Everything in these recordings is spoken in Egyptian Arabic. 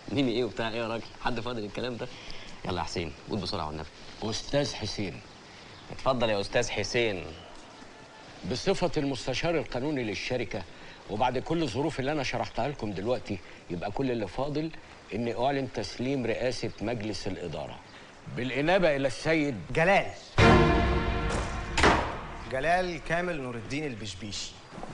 مين ايه وبتاع ايه يا راجل حد فاضل الكلام ده يلا يا حسين قول بسرعه والنبي أستاذ حسين اتفضل يا استاذ حسين بصفة المستشار القانوني للشركة وبعد كل الظروف اللي أنا شرحتها لكم دلوقتي يبقى كل اللي فاضل إني أعلن تسليم رئاسة مجلس الإدارة بالإنابة إلى السيد جلال جلال كامل نور الدين البشبيشي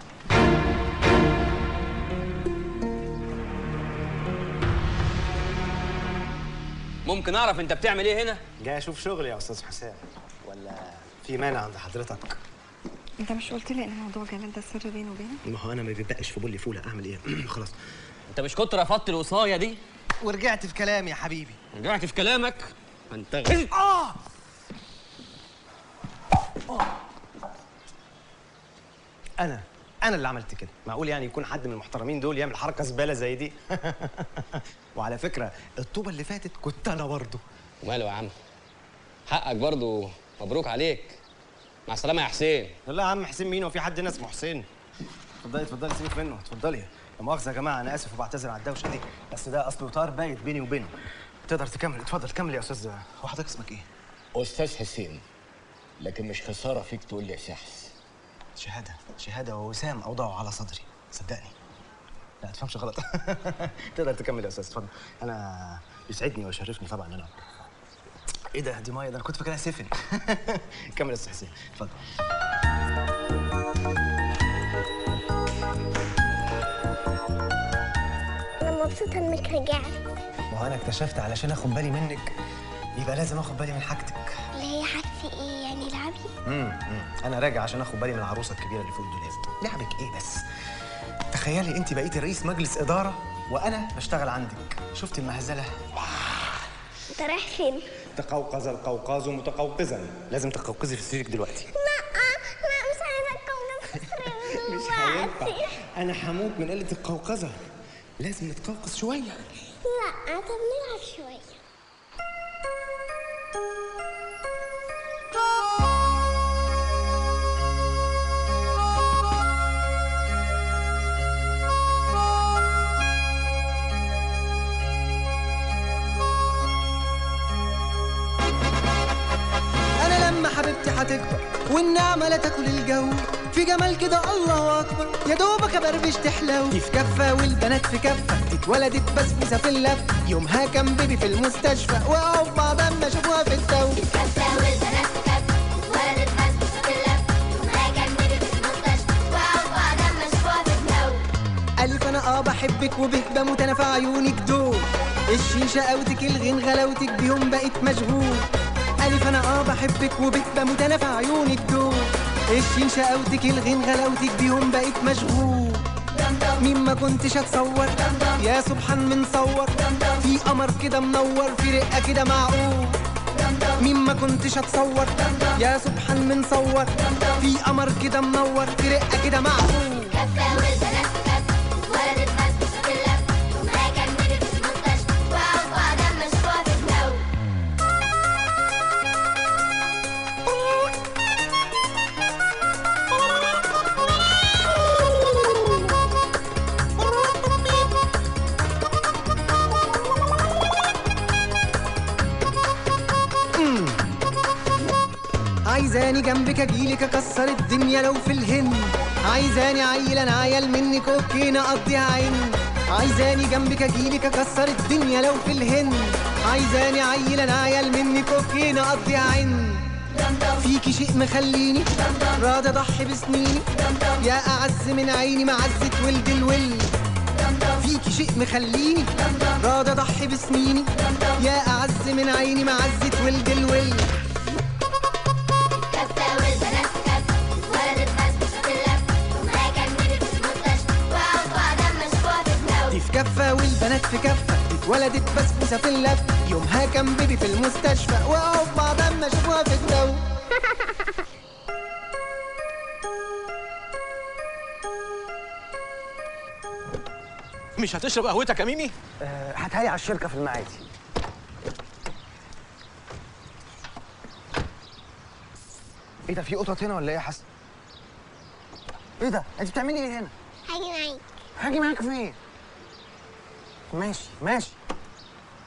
ممكن اعرف انت بتعمل ايه هنا جاي اشوف شغل يا استاذ حسام ولا في مانع عند حضرتك انت مش قلت لي ان موضوع جلال ده سر بينه وبينك ما هو انا ما بيبقاش في بولي فوله اعمل ايه خلاص انت مش كنت رفضت الوصايه دي ورجعت في كلامي يا حبيبي رجعت في كلامك انت غلط اه انا انا اللي عملت كده معقول يعني يكون حد من المحترمين دول يعمل حركه زباله زي دي وعلى فكره الطوبه اللي فاتت كنت انا برضه وماله يا عم حقك برضو مبروك عليك مع السلامه يا حسين لا يا عم حسين مين هو في حد هنا اسمه حسين اتفضلي اتفضلي سيبك منه اتفضلي لا مؤاخذه يا جماعه انا اسف وبعتذر على الدوشه دي بس ده اصله طار بايت بيني وبينه تقدر تكمل اتفضل كمل يا استاذ هو حضرتك اسمك ايه أستاذ حسين لكن مش خسارة فيك تقول لي يا سحس شهاده شهاده ووسام اوضعه على صدري صدقني لا تفهمش غلط تقدر تكمل يا استاذ اتفضل انا يسعدني ويشرفني طبعا انا ايه ده دي ميه ده انا كنت فاكرها سفن كمل يا استاذ حسين اتفضل أنا مبسوطة إنك رجعت ما هو انا اكتشفت علشان اخد بالي منك يبقى لازم اخد بالي من حاجتك اللي هي حاجتي إيه يعني لعبي امم انا راجع عشان اخد بالي من العروسه الكبيره اللي فوق الدولاب لعبك ايه بس تخيلي انت بقيتي رئيس مجلس اداره وانا بشتغل عندك شفت المهزله أنت رايح فين؟ تقوقز القوقاز متقوقزا لازم تقوقزي في سريرك دلوقتي لا لا مش عايزة أتكون مش هينفع انا هموت من قله القوقزه لازم نتقوقز شويه لا طب نلعب شوية انا لما حبيبتي هتكبر والنعمة لا تاكل الجو في جمال كده الله اكبر يا دوبك ابربش تحلو دي في كفة والبنات في كفة اتولدت بسبوسة في اللف يومها كان بيبي في المستشفى وقعوا في بعض اما شافوها في التو كفة والبنات في كفة اتولدت بسبوسة في اللف وما جنبي في المستشفى وقعوا بعض أما شافوها في الجو ألف أنا آه بحبك وبك بموت أنا في عيونك دول الشيشة أوتك الغين غلاوتك بيهم بقيت مشغول ألف أنا آه بحبك وبك بموت أنا في عيونك دول الشيشة أوتك الغين غلاوتك بيهم بقيت مشغول مين ما كنتش اتصور يا سبحان من صور في قمر كده منور في رقه كده معقول مين ما كنتش اتصور يا سبحان من صور في قمر كده منور في رقه كده معقول كفة والبنات في كفة اتولدت بسبوسة في اللف وما جنبي في المستشفى وقعوا بعض أما شافوها في الجو عايزاني جنبك اجيلك اكسر الدنيا لو في الهند عايزاني عيل انا عيل منك اوكي نقضيها عين عايزاني جنبك اجيلك اكسر الدنيا لو في الهند عايزاني عيل انا عيل منك اوكي نقضيها عين فيكي شيء مخليني راضي اضحي بسنيني يا اعز من عيني معزه ولد الولد فيكي شيء مخليني راضي اضحي بسنيني يا اعز من عيني معزه ولد الولد كفة والبنات في كفة اتولدت بسبوسة في اللف وما جنبي في المستشفى وقعوا بعض أما شافوها في الجو دي في كفة والبنات في كفة اتولدت بسبوسة في اللف يومها كان بيبي في المستشفى وقعوا في بعض اما شافوها في الجو مش هتشرب قهوتك يا ميمي؟ هاتها لي على الشركه في المعادي ايه ده في قطط هنا ولا ايه يا حسن؟ ايه ده؟ انت بتعملي ايه هنا؟ هاجي معاك هاجي معاك فين؟ ماشي ماشي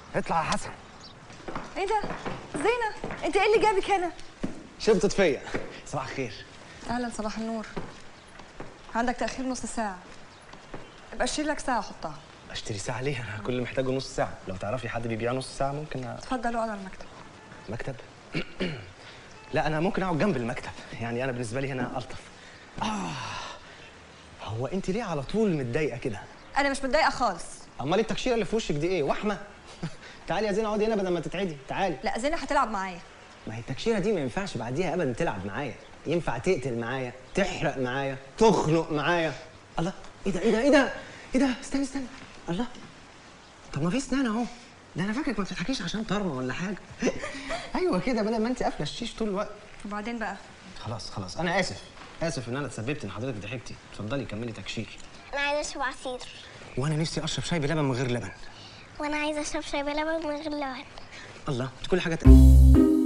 اطلع يا حسن ايه ده زينه انت ايه اللي جابك هنا شبطت فيا صباح الخير اهلا صباح النور عندك تاخير نص ساعه ابقى اشيل لك ساعه حطها اشتري ساعه ليه انا كل اللي محتاجه نص ساعه لو تعرفي حد بيبيع نص ساعه ممكن أ... اتفضل اقعد على المكتب مكتب لا انا ممكن اقعد جنب المكتب يعني انا بالنسبه لي هنا الطف اه هو انت ليه على طول متضايقه كده انا مش متضايقه خالص امال التكشيره اللي في وشك دي ايه وحمه تعالي يا زينه اقعدي هنا بدل ما تتعدي تعالي لا زينه هتلعب معايا ما هي التكشيره دي ما ينفعش بعديها ابدا تلعب معايا ينفع تقتل معايا تحرق معايا تخنق معايا الله ايه ده ايه ده ايه ده ايه ده استنى استنى الله طب ما في اسنان اهو ده انا فاكرك ما بتضحكيش عشان طرمه ولا حاجه ايوه كده بدل ما انت قافله الشيش طول الوقت وبعدين بقى خلاص خلاص انا اسف اسف ان انا اتسببت ان حضرتك ضحكتي اتفضلي كملي تكشير انا عايزه اشرب عصير وانا نفسي اشرب شاي بلبن من غير لبن وانا عايزه اشرب شاي بلبن من غير لبن الله انت كل حاجه ت...